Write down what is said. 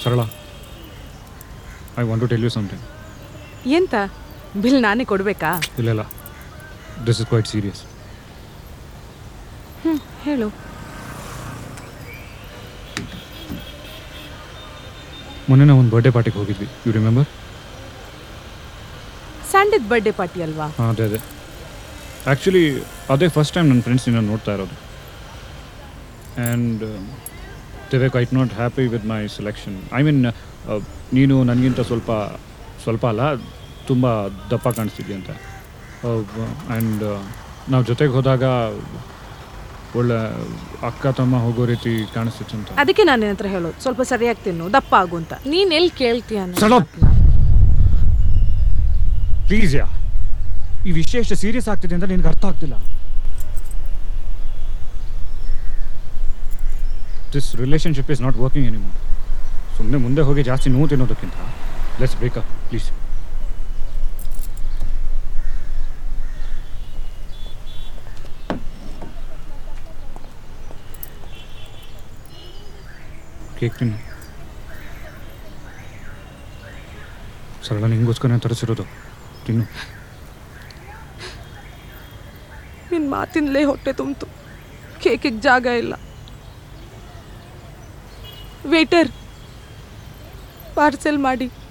ಸರಳ I want to tell you something ಎಂತ bill ನಾನೇ ಕೊಡಬೇಕಾ ಇಲ್ಲ ಇಲ್ಲ ದಿಸ್ ಇಸ್ ಕ್ವೈಟ್ ಸೀರಿಯಸ್ ಹ್ಞೂ ಹೇಳು ಮೊನ್ನೆ ನಾವು ಒಂದು ಬರ್ಡೇ ಪಾರ್ಟಿಗೆ ಹೋಗಿದ್ವಿ ಯು ರಿಮೆಂಬರ್ ಸ್ಯಾಂಡಿದ್ ಬರ್ಡೇ ಪಾರ್ಟಿ ಅಲ್ವಾ ಹಾಂ ಅದೇ ಅದೇ ಆ್ಯಕ್ಚುಲಿ ಅದೇ ಫಸ್ಟ್ ಟೈಮ್ ನನ್ನ ಫ್ರೆಂಡ್ಸ್ ನಿನ್ನ ನೋಡ್ತಾ ಇರೋದು and they were quite not happy with my selection I mean ನೀನು ನನಗಿಂತ ಸ್ವಲ್ಪ ಸ್ವಲ್ಪ ಅಲ್ಲ ತುಂಬ ದಪ್ಪ ಕಾಣಿಸ್ತಿದ್ಯ ಅಂತ ಆ್ಯಂಡ್ ನಾವು ಜೊತೆಗೆ ಹೋದಾಗ ಒಳ್ಳೆ ಅಕ್ಕ ತಮ್ಮ ಹೋಗೋ ರೀತಿ ಕಾಣಿಸ್ತಿತ್ತು ಅಂತ ಅದಕ್ಕೆ ನಾನು ನಿನ್ನ ಹತ್ರ ಹೇಳೋದು ಸ್ವಲ್ಪ ಸರಿಯಾಗಿ ತಿನ್ನು ದಪ್ಪ ಆಗು ಅಂತ ನೀನ್ ಎಲ್ಲಿ ಕೇಳ್ತೀಯ ಅನ್ನೋ Shut up. ಮಾತ್ನ. ಪ್ಲೀಸ್ ಯಾ ಈ ವಿಷಯ ಎಷ್ಟು ಸೀರಿಯಸ್ ಆಗ್ತಿದೆ ಅಂತ ನಿನಗೆ ಅರ್ಥ ಆಗ್ತಿಲ್ಲ this relationship is not working anymore ಸುಮ್ಮನೆ ಮುಂದೆ ಹೋಗಿ ಜಾಸ್ತಿ ನೋವು ತಿನ್ನೋದಕ್ಕಿಂತ ಲೆಟ್ಸ್ ಬೇಕಾ ಪ್ಲೀಸ್ ಕೇಕ್ ತಿನ್ನು ಸರಳ ನಿಂಗೋಸ್ಕರ ತರಿಸಿರೋದು ತಿನ್ನು ನಿನ್ ಮಾತಿನಲ್ಲೇ ಹೊಟ್ಟೆ ತುಂಬಿತು ಕೇಕಿಗೆ ಜಾಗ ಇಲ್ಲ ವೇಟರ್ ಪಾರ್ಸೆಲ್ ಮಾಡಿ